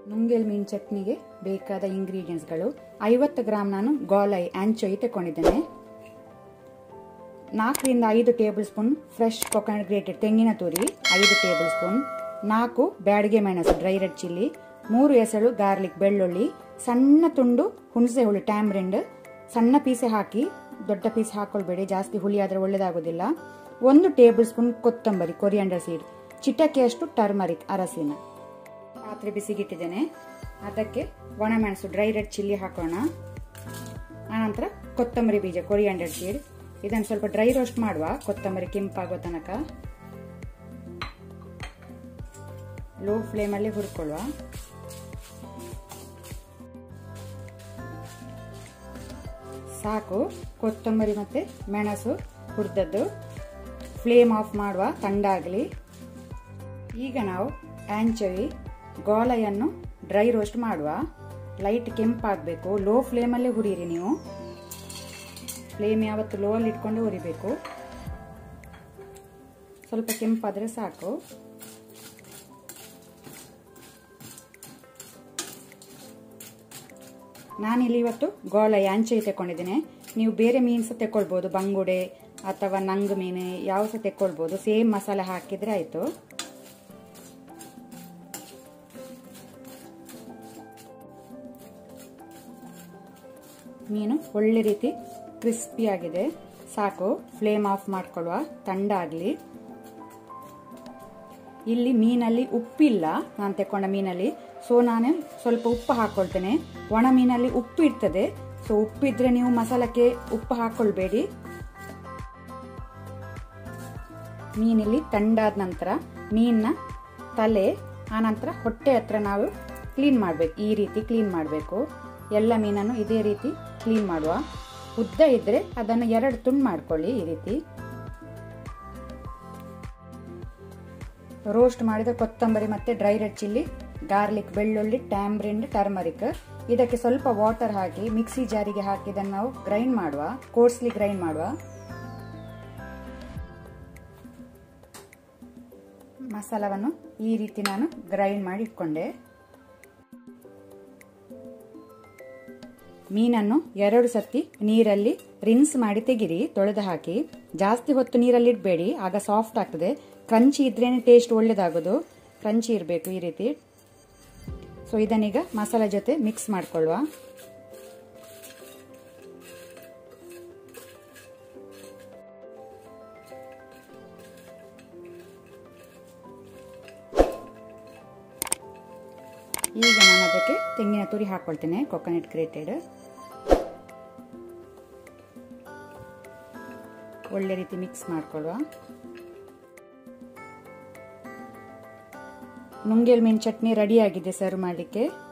ನುಂಗೆಲ್ ಮೀನು ಚಟ್ನಿಗೆ ಬೇಕಾದ ಇಂಗ್ರೀಡಿಯೆಂಟ್ಸ್ಗಳು ಐವತ್ತು ಗ್ರಾಮ್ ನಾನು ಗೋಲೈ ಆಂಚೋಯಿ ತಗೊಂಡಿದ್ದೇನೆ ನಾಲ್ಕರಿಂದ ಐದು tablespoon fresh coconut grated ತೆಂಗಿನ ತುರಿ ಐದು ಟೇಬಲ್ ಸ್ಪೂನ್ ನಾಲ್ಕು ಬ್ಯಾಡಿಗೆ ಮೆಣಸು ಡ್ರೈ ರೆಡ್ ಚಿಲ್ಲಿ ಮೂರು ಎಸಳು ಗಾರ್ಲಿಕ್ ಬೆಳ್ಳುಳ್ಳಿ ಸಣ್ಣ ತುಂಡು ಹುಣಸೆ ಹುಳಿ ಟ್ಯಾಮ್ರಿಂಡ್ ಸಣ್ಣ ಪೀಸೆ ಹಾಕಿ ದೊಡ್ಡ ಪೀಸ್ ಹಾಕೊಳ್ಬೇಡಿ ಜಾಸ್ತಿ ಹುಳಿ ಆದರೆ ಒಳ್ಳೆಯದಾಗೋದಿಲ್ಲ ಒಂದು ಟೇಬಲ್ ಸ್ಪೂನ್ ಕೊತ್ತಂಬರಿ ಕೊರಿಯಾಂಡರ್ ಸೀಡ್ ಚಿಟಕೆಯಷ್ಟು ಟರ್ಮರಿಕ್ ಅರಸಿನ ಪಾತ್ರೆ ಬಿಸಿಗಿಟ್ಟಿದ್ದೇನೆ ಅದಕ್ಕೆ ಒಣಮೆಣಸು ಡ್ರೈ ರೆಡ್ ಚಿಲ್ಲಿ ಹಾಕೋಣ ಆನಂತರ ಕೊತ್ತಂಬರಿ ಬೀಜ ಕೊರಿಯಾಂಡರ್ ಸೀಡ್ ಇದನ್ನು ಸ್ವಲ್ಪ ಡ್ರೈ ರೋಸ್ಟ್ ಮಾಡುವ ಕೊತ್ತಂಬರಿ ಕೆಂಪಾಗೋ ತನಕ ಲೋ ಫ್ಲೇಮಲ್ಲಿ ಹುರ್ಕೊಳ್ಳುವ ಸಾಕು ಕೊತ್ತಂಬರಿ ಮತ್ತೆ ಮೆಣಸು ಹುರಿದದ್ದು ಫ್ಲೇಮ್ ಆಫ್ ಮಾಡುವ ತಂಡಾಗಲಿ ಈಗ ನಾವು ಆಂಚವಿ ಗೋಲಯನ್ನು ಡ್ರೈ ರೋಸ್ಟ್ ಮಾಡುವ ಲೈಟ್ ಕೆಂಪಾಗಬೇಕು ಲೋ ಫ್ಲೇಮಲ್ಲೇ ಹುರಿಯಿರಿ ನೀವು ಫ್ಲೇಮ್ ಯಾವತ್ತು ಲೋ ಅಲ್ಲಿ ಇಟ್ಕೊಂಡು ಹುರಿಬೇಕು ಸ್ವಲ್ಪ ಕೆಂಪಾದರೆ ಸಾಕು ನಾನಿಲ್ಲಿ ಇವತ್ತು ಗೋಳ ಯಾಂಚೆ ತಗೊಂಡಿದ್ದೇನೆ ನೀವು ಬೇರೆ ಮೀನು ಸಹ ತೆಕ್ಕೊಳ್ಬೋದು ಬಂಗುಡೆ ಅಥವಾ ನಂಗು ಮೀನು ಯಾವ ಸಹ ತೆಕ್ಕೊಳ್ಬೋದು ಸೇಮ್ ಮಸಾಲೆ ಹಾಕಿದ್ರೆ ಆಯಿತು ಮೀನು ಒಳ್ಳೆ ರೀತಿ ಕ್ರಿಸ್ಪಿ ಆಗಿದೆ ಸಾಕು ಫ್ಲೇಮ್ ಆಫ್ ಮಾಡ್ಕೊಳ್ಳುವ ತಂಡ ಆಗಲಿ ಇಲ್ಲಿ ಮೀನಲ್ಲಿ ಉಪ್ಪಿಲ್ಲ ನಾನು ತೆಕ್ಕೊಂಡ ಮೀನಲ್ಲಿ ಸೊ ನಾನು ಸ್ವಲ್ಪ ಉಪ್ಪು ಹಾಕೊಳ್ತೇನೆ ಒಣ ಮೀನಲ್ಲಿ ಉಪ್ಪು ಇರ್ತದೆ ಸೊ ಉಪ್ಪಿದ್ರೆ ನೀವು ಮಸಾಲಕ್ಕೆ ಉಪ್ಪು ಹಾಕೊಳ್ಬೇಡಿ ಮೀನಿಲ್ಲಿ ತಂಡಾದ ನಂತರ ಮೀನಿನ ತಲೆ ಆನಂತರ ಹೊಟ್ಟೆ ಹತ್ರ ನಾವು ಕ್ಲೀನ್ ಮಾಡಬೇಕು ಈ ರೀತಿ ಕ್ಲೀನ್ ಮಾಡಬೇಕು ಎಲ್ಲ ಮೀನನ್ನು ಇದೇ ರೀತಿ ಕ್ಲೀನ್ ಮಾಡುವ ಉದ್ದ ಇದ್ದರೆ ಅದನ್ನು ಎರಡು ತುಂಡು ಮಾಡ್ಕೊಳ್ಳಿ ಈ ರೀತಿ ರೋಸ್ಟ್ ಮಾಡಿದ ಕೊತ್ತಂಬರಿ ಮತ್ತು ಡ್ರೈ ರೆಡ್ ಚಿಲ್ಲಿ ಗಾರ್ಲಿಕ್ ಬೆಳ್ಳುಳ್ಳಿ ಟ್ಯಾಮ್ರಿಂಡ್ ಟರ್ಮರಿಕ್ ಇದಕ್ಕೆ ಸ್ವಲ್ಪ ವಾಟರ್ ಹಾಕಿ ಮಿಕ್ಸಿ ಜಾರಿಗೆ ಹಾಕಿ ಇದನ್ನು ನಾವು ಗ್ರೈಂಡ್ ಮಾಡುವ ಕೋರ್ಸ್ಲಿ ಗ್ರೈಂಡ್ ಮಾಡುವ ಮಸಾಲವನ್ನು ಈ ರೀತಿ ನಾನು ಗ್ರೈಂಡ್ ಮಾಡಿ ಇಟ್ಕೊಂಡೆ ಮೀನನ್ನು ಎರಡು ಸತಿ ನೀರಲ್ಲಿ ರಿನ್ಸ್ ಮಾಡಿ ತೆಗಿರಿ ತೊಳೆದು ಹಾಕಿ ಜಾಸ್ತಿ ಹೊತ್ತು ನೀರಲ್ಲಿ ಇಡಬೇಡಿ ಆಗ ಸಾಫ್ಟ್ ಆಗ್ತದೆ ಕ್ರಂಚಿ ಇದ್ರೇನೆ ಟೇಸ್ಟ್ ಒಳ್ಳೇದಾಗೋದು ಕ್ರಂಚಿ ಇರಬೇಕು ಈ ರೀತಿ ಸೊ ಇದನ್ನೀಗ ಮಸಾಲೆ ಜೊತೆ ಮಿಕ್ಸ್ ಮಾಡ್ಕೊಳ್ಳುವ ಈಗ ನಾನು ಅದಕ್ಕೆ ತೆಂಗಿನ ತುರಿ ಹಾಕೊಳ್ತೇನೆ ಕೊಕೊನಟ್ ಗ್ರೇಟೆಡ್ ಒಳ್ಳೆ ರೀತಿ ಮಿಕ್ಸ್ ಮಾಡ್ಕೊಳ್ಳುವ ನುಂಗೇಲ್ ಮೀನು ಚಟ್ನಿ ರೆಡಿ ಆಗಿದೆ ಸರ್ವ್ ಮಾಡಲಿಕ್ಕೆ